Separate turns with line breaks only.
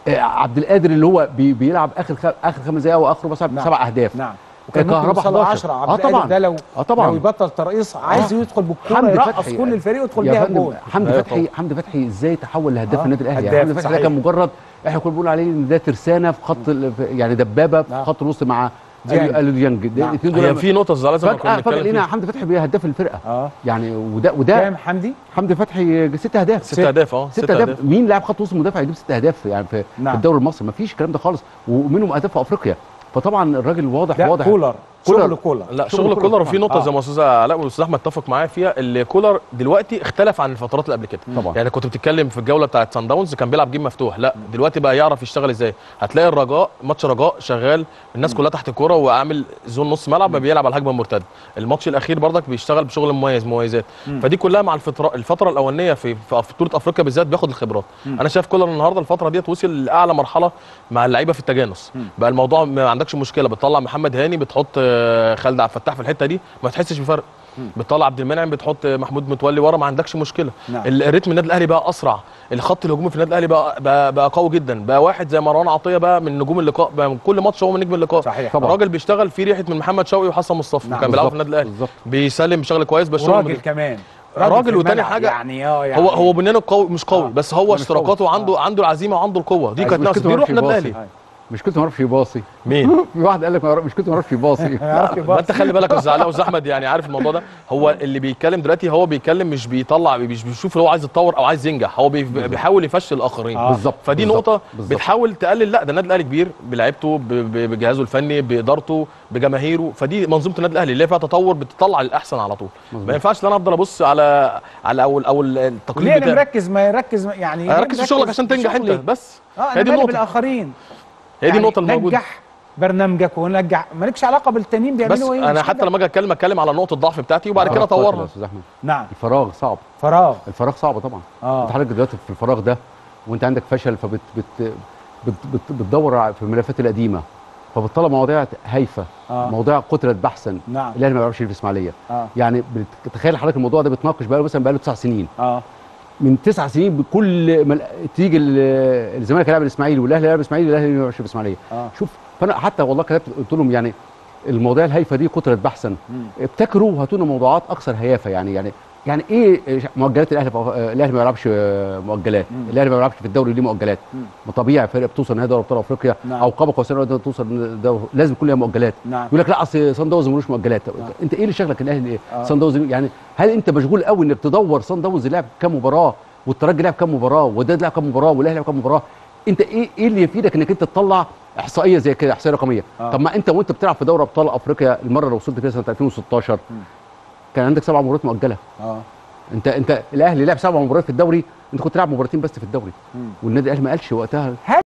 آه، عبد القادر اللي هو بي بيلعب اخر خ... اخر خمس دقائق واخره مثلا
نعم.
سبع اهداف
نعم وكان ممكن
كهربا
يوصلوا
11.
10
آه
عبد القادر
طبعاً.
ده لو
اه طبعا
لو يبطل ترقيص عايز يدخل بالكوره
حمدي
يرقص
فتحي
كل الفريق ويدخل
يا
بيها
فندم
جول
حمدي
أيوة
فتحي حمدي فتحي ازاي تحول لهداف
آه،
النادي الاهلي
هداف،
حمدي فتحي ده
صحيح.
كان مجرد احنا كنا بنقول عليه ان ده ترسانه في خط ال- في- يعني دبابه في
نعم.
خط الوسط مع
ديانج.
اليو ديانج ده
نعم.
الاثنين
هي
دول
في نقطه زي لازم كنا
فجاه فجاه
بنتكلم
لقينا
فيها
حمدي فتحي بيه هداف الفرقه
اه
يعني وده وده
كام حمدي
حمدي فتحي ست اهداف
ست اهداف اه
ست اهداف مين لاعب خط وسط مدافع يجيب ست اهداف يعني في,
نعم.
في الدوري المصري مفيش الكلام ده خالص ومنهم اهداف في افريقيا فطبعا الراجل واضح
ده
واضح
كولر
كولر.
شغل كولر
لا
شغل
شغل
كولر
كولر وفي
طبعاً.
نقطه
آه.
زي ما استاذ علاء والاستاذ احمد اتفق معايا فيها اللي كولر دلوقتي اختلف عن الفترات اللي قبل كده
طبعا
يعني كنت بتتكلم في الجوله بتاعت سان داونز كان بيلعب جيم مفتوح لا دلوقتي بقى يعرف يشتغل ازاي هتلاقي الرجاء ماتش رجاء شغال الناس كلها تحت الكوره وعامل زون نص ملعب بيلعب على الهجمه المرتده الماتش الاخير برضك بيشتغل بشغل مميز مميزات
مم.
فدي كلها مع الفتره الفتره الاولانيه في في بطوله افريقيا بالذات بياخد الخبرات
مم.
انا شايف كولر النهارده الفتره ديت وصل لاعلى مرحله مع اللعيبه في التجانس
مم.
بقى الموضوع ما عندكش مشكله بتطلع محمد هاني بتحط آه، خالد عبد الفتاح في الحته دي ما تحسش بفرق
مم.
بتطلع عبد المنعم بتحط محمود متولي ورا ما عندكش مشكله
نعم.
ال- الريتم النادي الاهلي بقى اسرع الخط الهجومي في النادي الاهلي بقى, بقى بقى قوي جدا بقى واحد زي مروان عطيه بقى من نجوم اللقاء بقى من كل ماتش هو من نجم اللقاء
صحيح
طبعا.
الراجل بيشتغل في ريحه من محمد شوقي وحسن مصطفى
نعم.
كان بيلعبوا في
بالظبط،
النادي الاهلي
بالظبط
بيسلم بشغل كويس بس شغل
وراجل
مدرب.
كمان
راجل
في
وتاني
الملعب.
حاجة
يعني اه يعني
هو هو بنيانه قوي مش قوي
آه.
بس هو
لا، مش
اشتراكاته
قوي.
وعنده عنده العزيمه وعنده القوه دي
عايز
كانت ناقصه
مشكلته
دي
ما
روح
يعرفش
النادي
يباصي.
الاهلي
مشكلته ما يعرفش يباصي
مين
في واحد قال لك ما يعرف- مشكلته ما يعرفش يباصي
يعرف
ما
يباصي.
انت خلي بالك يا استاذ علاء واستاذ احمد يعني عارف الموضوع ده هو اللي بيتكلم دلوقتي هو بيتكلم مش بيطلع مش بيشوف اللي هو عايز يتطور او عايز ينجح هو بي- بيحاول يفشل الاخرين
آه.
بالظبط
فدي
بالظبط،
نقطة
بالظبط.
بتحاول تقلل لا ده النادي الأهلي كبير بلعيبته ب- ب- بجهازه الفني بإدارته بجماهيره فدي منظومة النادي الأهلي اللي هي فيها تطور بتطلع للأحسن على طول
مظبوط.
ما ينفعش ان انا افضل ابص على على او او التقليد
ليه انا
بتاعي
مركز ما يركز يعني ليه
ركز في شغلك
مركز
عشان
في
تنجح انت
شغلي؟
بس
اه
هي
انا
دي
مالي
النقطة
بالاخرين
هي دي
يعني
النقطة الموجودة
نجح برنامجك ونجح مالكش علاقه بالتانيين
بس
بيعملوا ايه
انا
مش
حتى
كده.
لما اجي اتكلم اتكلم على نقطة الضعف بتاعتي وبعد كده
الفراغ قاتل يا
اطورها
استاذ احمد
نعم
الفراغ صعب
فراغ
الفراغ صعب طبعا
اه
انت حضرتك دلوقتي في الفراغ ده وانت عندك فشل فبت بت بت بت بتدور ع- في الملفات القديمه فبتطلع مواضيع هايفه
آه.
مواضيع قتلت بحثا
نعم
الاهلي ما بيعرفش في الاسماعيليه
اه
يعني بت- تخيل حضرتك الموضوع ده بتناقش بقاله مثلا بقاله تسع سنين
اه
من تسع سنين بكل مل... تيجي ال- الزمالك يلعب الاسماعيلي والاهلي يلعب الاسماعيلي الاهلي ما بيعرفش في الاسماعيليه
اه
شوف فانا حتى والله كتبت قلت لهم يعني المواضيع الهايفه دي قتلت بحثا
مم.
ابتكروا وهاتوا لنا موضوعات اكثر هيافه يعني يعني يعني ايه مؤجلات الاهلي في- الاهلي ما بيلعبش مؤجلات
مم.
الاهلي ما بيلعبش في الدوري ليه مؤجلات
مم.
ما طبيعي فرقه بتوصل نهائي دوري ابطال افريقيا
نعم.
او قاب قوسين أو توصل دوري لازم يكون لها مؤجلات
نعم
يقول لك لا اصل صن داونز ملوش مؤجلات طب
نعم.
انت ايه اللي شغلك الاهلي
آه.
صن داونز يعني هل انت مشغول قوي انك تدور صن داونز لعب كام مباراه والترجي لعب كام مباراه والوداد لعب كام مباراه والاهلي لعب كام مباراه انت ايه ايه اللي يفيدك انك انت تطلع احصائيه زي كده احصائيه رقميه
آه.
طب ما انت وانت بتلعب في دوري ابطال افريقيا المره اللي وصلت فيها سنه 2016
مم.
كان عندك سبع مباريات مؤجله
اه
انت انت الاهلي لعب سبع مباريات في الدوري انت كنت تلعب مباراتين بس في الدوري
مم.
والنادي الاهلي ما قالش وقتها